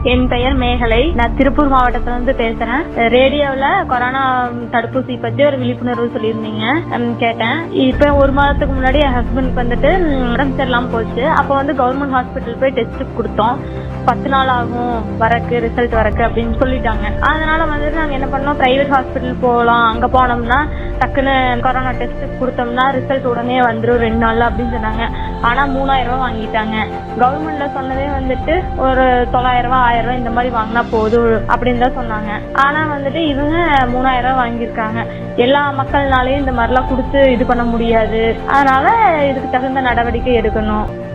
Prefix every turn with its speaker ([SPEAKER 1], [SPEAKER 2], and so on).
[SPEAKER 1] என் பெயர் மேகலை நான் திருப்பூர் மாவட்டத்துல இருந்து பேசுறேன் ரேடியோல கொரோனா தடுப்பூசி பத்தி ஒரு விழிப்புணர்வு சொல்லியிருந்தீங்க ம், கேட்டேன் இப்ப ஒரு மாதத்துக்கு முன்னாடி என் ஹஸ்பண்டுக்கு வந்துட்டு ம், உடம்பு சரியில்லாம போச்சு அப்போ வந்து கவர்மெண்ட் ஹாஸ்பிட்டல் போய் டெஸ்ட் கொடுத்தோம் பத்து நாள் ஆகும் வரக்கு ரிசல்ட் வரக்கு அப்படின்னு சொல்லிட்டாங்க அதனால வந்துட்டு நாங்க என்ன பண்ணோம் பிரைவேட் ஹாஸ்பிட்டல் போகலாம் அங்க போனோம்னா டக்குன்னு கொரோனா டெஸ்ட் கொடுத்தோம்னா ரிசல்ட் உடனே வந்துரும் ரெண்டு நாள்ல அப்படின்னு சொன்னாங்க ஆனா மூணாயிரம் ரூபாய் வாங்கிட்டாங்க கவர்மெண்ட்ல சொன்னதே வந்துட்டு ஒரு தொள்ளாயிரம் ரூபாய் ஆயிரம் ரூபாய் இந்த மாதிரி வாங்கினா போதும் அப்படின்னு தான் சொன்னாங்க ஆனா வந்துட்டு இவங்க மூணாயிரம் ரூபாய் வாங்கியிருக்காங்க எல்லா மக்கள்னாலையும் இந்த மாதிரிலாம் கொடுத்து இது பண்ண முடியாது அதனால இதுக்கு தகுந்த நடவடிக்கை எடுக்கணும்